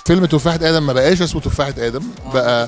فيلم تفاحة آدم ما بقاش اسمه تفاحة آدم بقى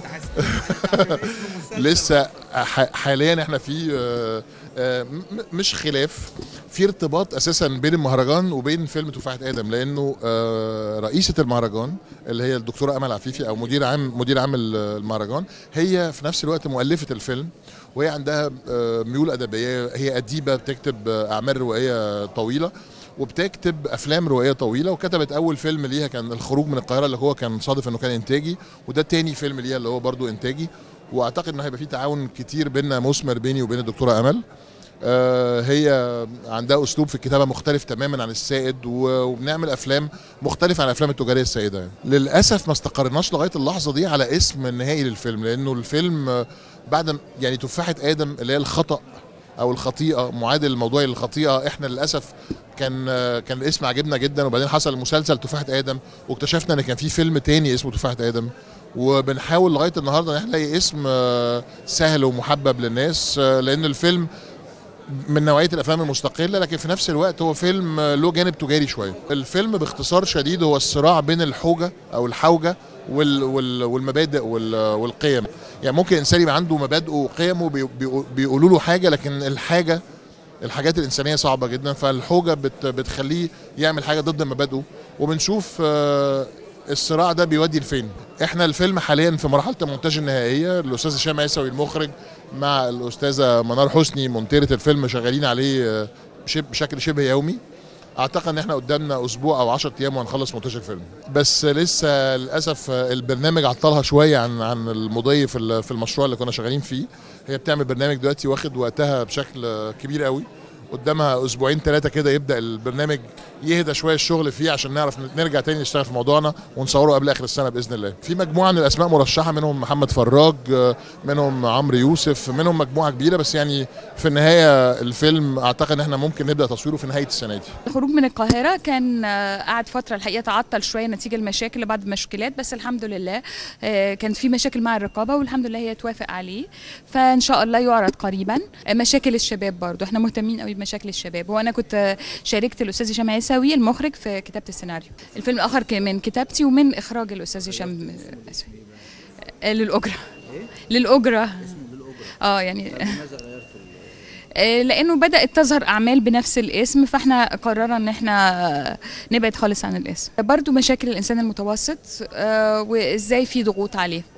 لسه ح- حاليا احنا في آه، آه، م- مش خلاف في ارتباط اساسا بين المهرجان وبين فيلم تفاحة آدم لانه آه، رئيسة المهرجان اللي هي الدكتورة امل عفيفي او مدير عام مدير عام ال- المهرجان هي في نفس الوقت مؤلفة الفيلم وهي عندها آه، ميول ادبيه هي اديبه بتكتب آه، اعمال روائيه طويله وبتكتب افلام روائيه طويله وكتبت اول فيلم ليها كان الخروج من القاهره اللي هو كان صادف انه كان انتاجي وده تاني فيلم ليها اللي هو برضو انتاجي واعتقد انه هيبقى في تعاون كتير بيننا مثمر بيني وبين الدكتوره امل آه، هي عندها اسلوب في الكتابه مختلف تماما عن السائد و- وبنعمل افلام مختلفه عن الافلام التجاريه السائده يعني. للاسف ما استقرناش لغايه اللحظه دي على اسم نهائي للفيلم لانه الفيلم آه، بعد م- يعني تفاحه ادم اللي هي الخطا او الخطيئه معادل الموضوع للخطيئه احنا للاسف كان آه، كان الاسم عجبنا جدا وبعدين حصل مسلسل تفاحه ادم واكتشفنا ان كان في فيلم تاني اسمه تفاحه ادم وبنحاول لغايه النهارده ان احنا نلاقي اسم آه، سهل ومحبب للناس آه، لان الفيلم من نوعيه الافلام المستقله لكن في نفس الوقت هو فيلم آه، له جانب تجاري شويه الفيلم باختصار شديد هو الصراع بين الحوجه او الحوجه وال وال والمبادئ وال والقيم يعني ممكن انسان يبقى عنده مبادئه وقيمه بي- بي- بيقولوا له حاجه لكن الحاجه الحاجات الانسانيه صعبه جدا فالحوجه بت بتخليه يعمل حاجه ضد مبادئه وبنشوف آه، الصراع ده بيودي لفين احنا الفيلم حاليا في مرحله المونتاج النهائيه الاستاذ هشام عيسوي المخرج مع الاستاذه منار حسني مونتيره الفيلم شغالين عليه آه، شب- بشكل شبه يومي اعتقد ان احنا قدامنا اسبوع او 10 ايام وهنخلص مونتاج الفيلم بس لسه للاسف آه، البرنامج عطلها شويه عن عن المضي في ال- في المشروع اللي كنا شغالين فيه هي بتعمل برنامج دلوقتي واخد وقتها بشكل آه، كبير قوي قدامها اسبوعين ثلاثه كده يبدا البرنامج يهدى شويه الشغل فيه عشان نعرف نرجع تاني نشتغل في موضوعنا ونصوره قبل اخر السنه باذن الله. في مجموعه من الاسماء مرشحه منهم محمد فراج آه، منهم عمرو يوسف منهم مجموعه كبيره بس يعني في النهايه الفيلم اعتقد ان احنا ممكن نبدا تصويره في نهايه السنه دي. الخروج من القاهرة كان آه، قعد فترة الحقيقة تعطل شوية نتيجة المشاكل لبعض المشكلات بس الحمد لله آه، كان في مشاكل مع الرقابة والحمد لله هي توافق عليه فإن شاء الله يعرض قريبا آه، مشاكل الشباب برضو احنا مهتمين قوي بمشاكل الشباب وأنا كنت آه، شاركت الأستاذ هشام عيساوي المخرج في كتابة السيناريو الفيلم الآخر كان من كتابتي ومن إخراج الأستاذ هشام عيساوي آه، للأجرة للأجرة اه يعني آه، لانه بدات تظهر اعمال بنفس الاسم فاحنا قررنا ان احنا نبعد خالص عن الاسم برضو مشاكل الانسان المتوسط آه، وازاي في ضغوط عليه